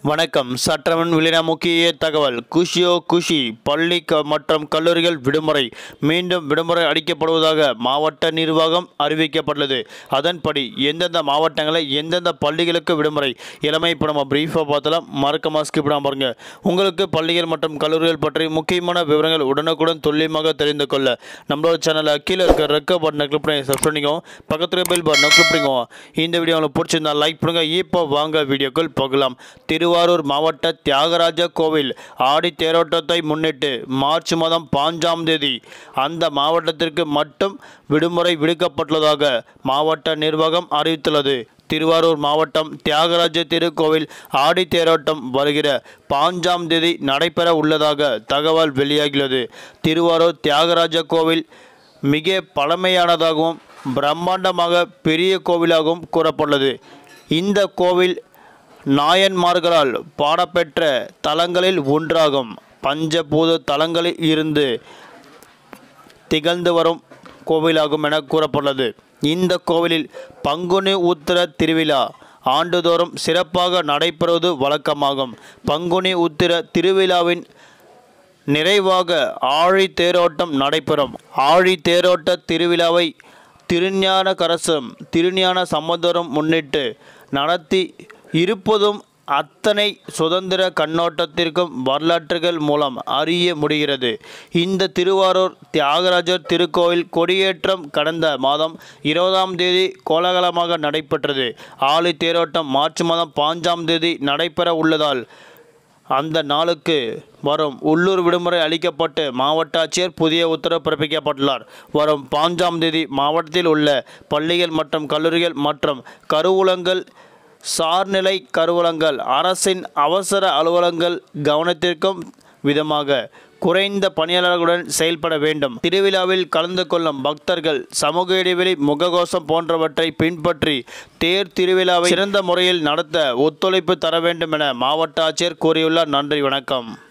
வணக்கம் சற்றவன் வெளியின முக்கிய தகவல் குஷியோ குஷி பள்ளி க- மற்றும் கல்லூரிகள் விடுமுறை மீண்டும் விடுமுறை அளிக்கப்படுவதாக மாவட்ட நிர்வாகம் அறிவிக்கப்பட்டுள்ளது அதன்படி எந்தெந்த மாவட்டங்களில் எந்தெந்த பள்ளிகளுக்கு விடுமுறை இளமை இப்போ நம்ம பிரீஃபாக பார்த்தலாம் மறக்காம ஸ்கிப் பண்ணாம பாருங்க உங்களுக்கு பள்ளிகள் மற்றும் கல்லூரிகள் பற்றி முக்கியமான விவரங்கள் உடனுக்குடன் துல்லியமாக தெரிந்து கொள்ள நம்மளோட சேனலை கீழே இருக்க ரெக்க பட்டனை கிளிக் பண்ணி சப்ஸ்கிரைப் பண்ணிக்கோங்க பக்கத்தில் பெல் பட்டனை கிளிக் பண்ணிக்கோங்க இந்த வீடியோ உங்களுக்கு பிடிச்சிருந்தா லைக் பண்ணுங்க இப்போ வாங்க வீடியோக்குள் போகலாம் திருவாரூர் மாவட்ட தியாகராஜ கோவில் ஆடி தேரோட்டத்தை முன்னிட்டு மார்ச் மாதம் பாஞ்சாம் தேதி அந்த மாவட்டத்திற்கு மட்டும் விடுமுறை விடுக்கப்பட்டுள்ளதாக மாவட்ட நிர்வாகம் அறிவித்துள்ளது திருவாரூர் மாவட்டம் தியாகராஜ திருக்கோவில் ஆடி தேரோட்டம் வருகிற பாஞ்சாம் தேதி நடைபெற உள்ளதாக தகவல் வெளியாகியுள்ளது திருவாரூர் தியாகராஜ கோவில் மிக பழமையானதாகவும் பிரம்மாண்டமாக பெரிய கோவிலாகவும் கூறப்பட்டுள்ளது இந்த கோவில் நாயன்மார்களால் பாடப்பெற்ற தலங்களில் ஒன்றாகும் பஞ்சபூத தலங்களில் இருந்து திகழ்ந்து வரும் கோவிலாகும் என கூறப்பட்டுள்ளது இந்த கோவிலில் பங்குனி உத்திர திருவிழா ஆண்டுதோறும் சிறப்பாக நடைபெறுவது வழக்கமாகும் பங்குனி உத்திர திருவிழாவின் நிறைவாக ஆழி தேரோட்டம் நடைபெறும் ஆழி தேரோட்ட திருவிழாவை திருஞான கரசம் திருஞான சம்பந்தரும் முன்னிட்டு நடத்தி இருப்பதும் அத்தனை சுதந்திர கண்ணோட்டத்திற்கும் வரலாற்றுகள் மூலம் அறிய முடிகிறது இந்த திருவாரூர் தியாகராஜர் திருக்கோவில் கொடியேற்றம் கடந்த மாதம் இருபதாம் தேதி கோலாகலமாக நடைபெற்றது ஆழி தேரோட்டம் மார்ச் மாதம் பாஞ்சாம் தேதி நடைபெற உள்ளதால் அந்த நாளுக்கு வரும் உள்ளூர் விடுமுறை அளிக்கப்பட்டு மாவட்ட ஆட்சியர் புதிய உத்தரவு பிறப்பிக்கப்பட்டுள்ளார் வரும் பாஞ்சாம் தேதி மாவட்டத்தில் உள்ள பள்ளிகள் மற்றும் கல்லூரிகள் மற்றும் கருவூலங்கள் சார்நிலை கருவூலங்கள் அரசின் அவசர அலுவலங்கள் கவனத்திற்கும் விதமாக குறைந்த பணியாளர்களுடன் செயல்பட வேண்டும் திருவிழாவில் கலந்து கொள்ளும் பக்தர்கள் சமூக இடைவெளி முககோஷம் போன்றவற்றை பின்பற்றி தேர் திருவிழாவை சிறந்த முறையில் நடத்த ஒத்துழைப்பு தர வேண்டும் என மாவட்ட ஆட்சியர் கூறியுள்ளார் நன்றி வணக்கம்